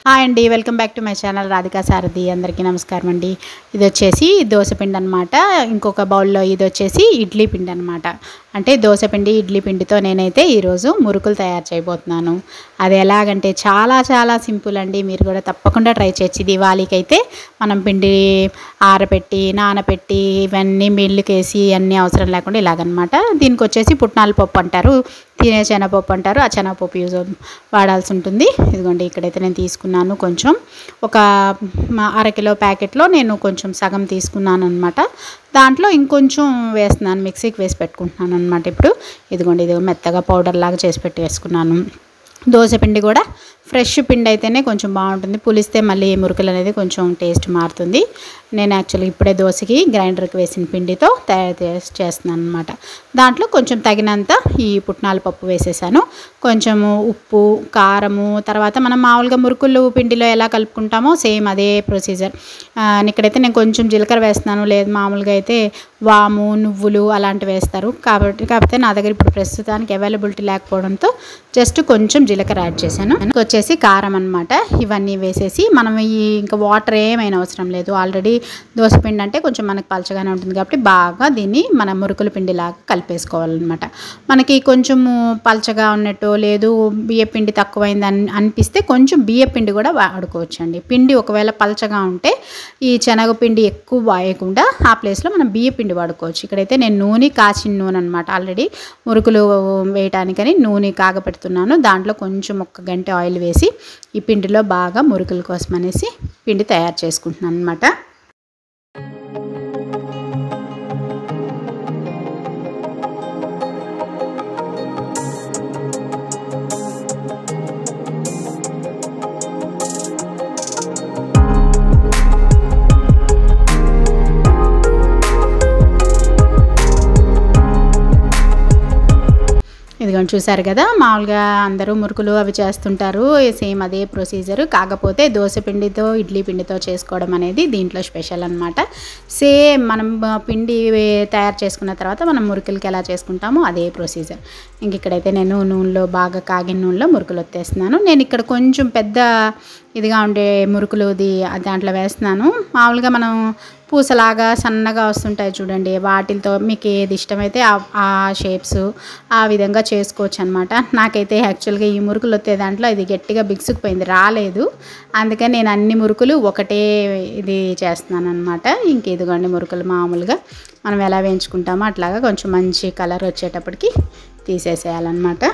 hi అండి welcome back to my channel Radhika Sarathi అందరికీ నమస్కారం అండి ఇది వచ్చేసి దోశపిండి అనమాట ఇంకొక బౌల్లో ఇది వచ్చేసి ఇడ్లీ పిండి అనమాట అంటే దోశపిండి ఇడ్లీ పిండితో నేనైతే ఈరోజు మురుకులు తయారు చేయబోతున్నాను అది ఎలాగంటే చాలా చాలా సింపుల్ అండి మీరు కూడా తప్పకుండా ట్రై చేయొచ్చు దివాళీకి అయితే మనం పిండి ఆరబెట్టి నానబెట్టి ఇవన్నీ మిల్లుకేసి అన్నీ అవసరం లేకుండా ఇలాగనమాట దీనికి వచ్చేసి పుట్నాల పప్పు అంటారు తినే శనగపప్పు అంటారు ఆ శనగపప్పు యూజ్ వాడాల్సి ఉంటుంది ఇదిగోండి ఇక్కడైతే నేను తీసుకున్నాను కొంచెం ఒక మ- అరకిలో ప్యాకెట్లో నేను కొంచెం సగం తీసుకున్నాను అనమాట దాంట్లో ఇంకొంచెం వేస్తున్నాను మిక్సీకి వేసి పెట్టుకుంటున్నాను అనమాట ఇప్పుడు ఇదిగోండి ఇది మెత్తగా పౌడర్ లాగా చేసి పెట్టి వేసుకున్నాను దోశ పిండి కూడా ఫ్రెష్ పిండి అయితేనే కొంచెం బాగుంటుంది పులిస్తే మళ్ళీ మురుకులు అనేది కొంచెం టేస్ట్ మారుతుంది నేను యాక్చువల్లీ ఇప్పుడే దోశకి గ్రైండర్కి వేసిన పిండితో తయారు చేసి చేస్తున్నాను అనమాట దాంట్లో కొంచెం తగినంత ఈ పుట్నాల పప్పు వేసేసాను కొంచెము ఉప్పు కారము తర్వాత మనం మామూలుగా మురుకులు పిండిలో ఎలా కలుపుకుంటామో సేమ్ అదే ప్రొసీజర్ ఇక్కడైతే నేను కొంచెం జీలకర్ర వేస్తున్నాను లేదు మామూలుగా అయితే వాము నువ్వులు అలాంటివి వేస్తారు కాబట్టి కాకపోతే నా దగ్గర ఇప్పుడు ప్రస్తుతానికి అవైలబిలిటీ లేకపోవడంతో జస్ట్ కొంచెం జీలకర్ర యాడ్ చేశాను ఇంకా వచ్చేసి కారం అనమాట ఇవన్నీ వేసేసి మనం ఈ ఇంకా వాటర్ ఏమైనా అవసరం లేదు ఆల్రెడీ దోశపిండి అంటే కొంచెం మనకు పలచగానే ఉంటుంది కాబట్టి బాగా దీన్ని మన మురుకుల పిండిలాగా కలిపేసుకోవాలన్నమాట మనకి కొంచెము పలచగా ఉన్నట్టు లేదు బియ్య పిండి తక్కువైంది అని అనిపిస్తే కొంచెం బియ్య పిండి కూడా వాడుకోవచ్చు అండి పిండి ఒకవేళ పలచగా ఉంటే ఈ శనగపిండి ఎక్కువ వాయకుండా ఆ ప్లేస్లో మనం బియ్య పిండి వాడుకోవచ్చు ఇక్కడైతే నేను నూనె కాచిన నూనె అనమాట ఆల్రెడీ మురుకులు వేయటానికని నూనె కాగపెడుతున్నాను దాంట్లో కొంచెం ఒక గంట ఆయిల్ వేసి ఈ పిండిలో బాగా మురుకుల కోసం అనేసి పిండి తయారు చేసుకుంటున్నాను అనమాట ఇదిగోండి చూసారు కదా మామూలుగా అందరూ మురుకులు అవి చేస్తుంటారు సేమ్ అదే ప్రొసీజర్ కాకపోతే దోశ పిండితో ఇడ్లీ పిండితో చేసుకోవడం అనేది దీంట్లో స్పెషల్ అనమాట సేమ్ మనం ఆ, పిండి వే- తయారు చేసుకున్న తర్వాత మనం మురుకులకి ఎలా చేసుకుంటామో అదే ప్రొసీజర్ ఇంక ఇక్కడైతే నేను నూనెలో బాగా కాగిన నూనెలో మురుకులు వచ్చేస్తున్నాను నేను ఇక్కడ కొంచెం పెద్ద ఇదిగా ఉండే మురుకులుది దాంట్లో వేస్తున్నాను మామూలుగా మనం పూసలాగా సన్నగా వస్తుంటాయి చూడండి వాటితో మీకు ఏది ఇష్టమైతే ఆ- ఆ షేప్స్ ఆ విధంగా చేసుకోవచ్చు అనమాట నాకైతే యాక్చువల్గా ఈ మురుకులు వచ్చే దాంట్లో ఇది గట్టిగా బిగుసుకుపోయింది రాలేదు అందుకని నేను అన్ని మురుకులు ఒకటే ఇది చేస్తున్నాను అనమాట ఇంక ఇదిగోండి మురుకులు మామూలుగా మనం ఎలా వేయించుకుంటామో అట్లాగా కొంచెం మంచి కలర్ వచ్చేటప్పటికి తీసేసేయాలన్నమాట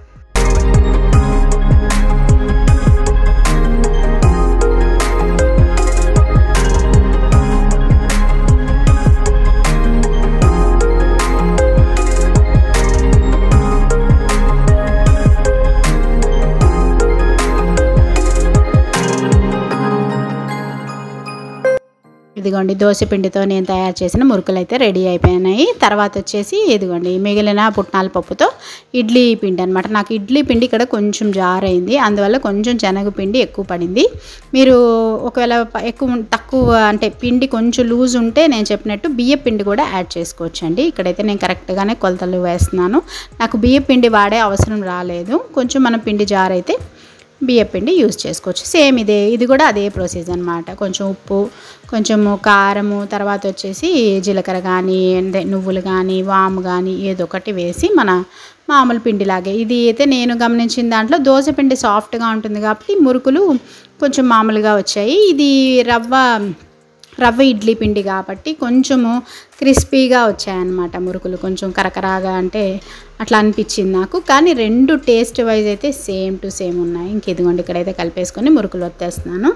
ఇదిగోండి దోశ పిండితో నేను తయారు చేసిన మురుకులు అయితే రెడీ అయిపోయినాయి తర్వాత వచ్చేసి ఇదిగోండి మిగిలిన పుట్నాల పప్పుతో ఇడ్లీ పిండి అనమాట నాకు ఇడ్లీ పిండి ఇక్కడ కొంచెం జారైంది అందువల్ల కొంచెం శనగపిండి ఎక్కువ పడింది మీరు ఒకవేళ ప- ఎక్కువ ఉం- తక్కువ అంటే పిండి కొంచెం లూజ్ ఉంటే నేను చెప్పినట్టు బియ్య పిండి కూడా యాడ్ చేసుకోవచ్చు అండి ఇక్కడైతే నేను కరెక్ట్గానే కొలతలు వేస్తున్నాను నాకు బియ్య పిండి వాడే అవసరం రాలేదు కొంచెం మన పిండి జారైతే బియ్యపిండి యూజ్ చేసుకోవచ్చు సేమ్ ఇదే ఇది కూడా అదే ప్రొసీజర్ అనమాట కొంచెం ఉప్పు కొంచెము కారము తర్వాత వచ్చేసి జీలకర్ర కానీ అంటే నువ్వులు కానీ వాము కానీ ఏదో ఒకటి వేసి మన మామూలు పిండిలాగే ఇది అయితే నేను గమనించిన దాంట్లో దోశ పిండి సాఫ్ట్గా ఉంటుంది కాబట్టి మురుకులు కొంచెం మామూలుగా వచ్చాయి ఇది రవ్వ రవ్వ ఇడ్లీ పిండి కాబట్టి కొంచెము క్రిస్పీగా వచ్చాయన్నమాట మురుకులు కొంచెం కరకరాగా అంటే అట్లా అనిపించింది నాకు కానీ రెండు టేస్ట్ వైజ్ అయితే సేమ్ టు సేమ్ ఉన్నాయి ఇంక ఇదిగోండి ఇక్కడైతే కలిపేసుకొని మురుకులు వచ్చేస్తున్నాను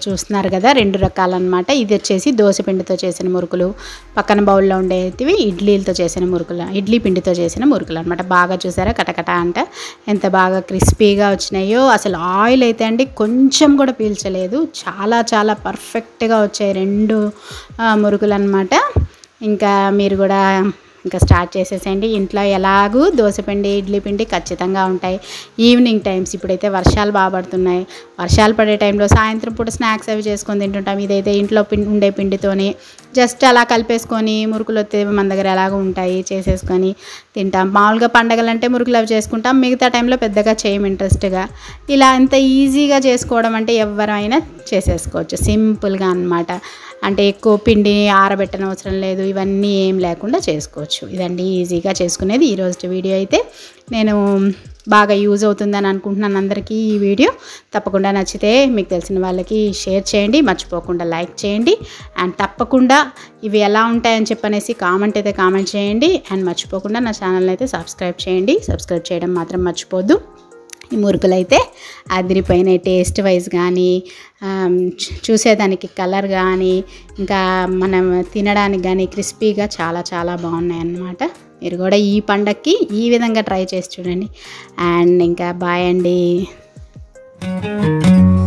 చూస్తున్నారు కదా రెండు రకాలన్నమాట ఇది వచ్చేసి దోశ పిండితో చేసిన మురుకులు పక్కన బౌల్లో ఉండేటివి ఇడ్లీలతో చేసిన మురుకులు ఇడ్లీ పిండితో చేసిన మురుకులు అనమాట బాగా చూసారా కటకట అంట ఎంత బాగా క్రిస్పీగా వచ్చినాయో అసలు ఆయిల్ అయితే అండి కొంచెం కూడా పీల్చలేదు చాలా చాలా పర్ఫెక్ట్గా వచ్చాయి రెండు ఆ, మురుకులు అనమాట ఇంకా మీరు కూడా ఇంకా స్టార్ట్ చేసేసేయండి ఇంట్లో ఎలాగూ దోశపిండి ఇడ్లీ పిండి ఖచ్చితంగా ఉంటాయి ఈవినింగ్ టైమ్స్ ఇప్పుడైతే వర్షాలు బాగా పడుతున్నాయి వర్షాలు పడే టైంలో సాయంత్రం పూట స్నాక్స్ అవి చేసుకొని తింటుంటాం ఇదైతే ఇంట్లో పిండి ఉండే పిండితోని జస్ట్ అలా కలిపేసుకొని మురుకులు వస్తే మన దగ్గర ఎలాగో ఉంటాయి చేసేసుకొని తింటాం మామూలుగా పండగలు అంటే మురుకులు అవి చేసుకుంటాం మిగతా టైంలో పెద్దగా చేయం ఇంట్రెస్ట్గా ఇలా ఇంత ఈజీగా చేసుకోవడం అంటే ఎవరైనా చేసేసుకోవచ్చు సింపుల్గా అన్నమాట అంటే ఎక్కువ పిండి ఆరబెట్టని అవసరం లేదు ఇవన్నీ ఏం లేకుండా చేసుకోవచ్చు ఇదండి ఈజీగా చేసుకునేది ఈరోజు వీడియో అయితే నేను బాగా యూజ్ అవుతుందని అనుకుంటున్నాను అందరికీ ఈ వీడియో తప్పకుండా నచ్చితే మీకు తెలిసిన వాళ్ళకి షేర్ చేయండి మర్చిపోకుండా లైక్ చేయండి అండ్ తప్పకుండా ఇవి ఎలా ఉంటాయని చెప్పనేసి కామెంట్ అయితే కామెంట్ చేయండి అండ్ మర్చిపోకుండా నా ఛానల్ అయితే సబ్స్క్రైబ్ చేయండి సబ్స్క్రైబ్ చేయడం మాత్రం మర్చిపోద్దు ఈ మురుకులు అయితే అదిరిపోయినాయి టేస్ట్ వైజ్ కానీ ఆమ్, చూ- చూసేదానికి కలర్ కానీ ఇంకా మనం తినడానికి కానీ క్రిస్పీగా చాలా చాలా బాగున్నాయి అన్నమాట మీరు కూడా ఈ పండక్కి ఈ విధంగా ట్రై చేసి చూడండి అండ్ ఇంకా బాయ్ అండి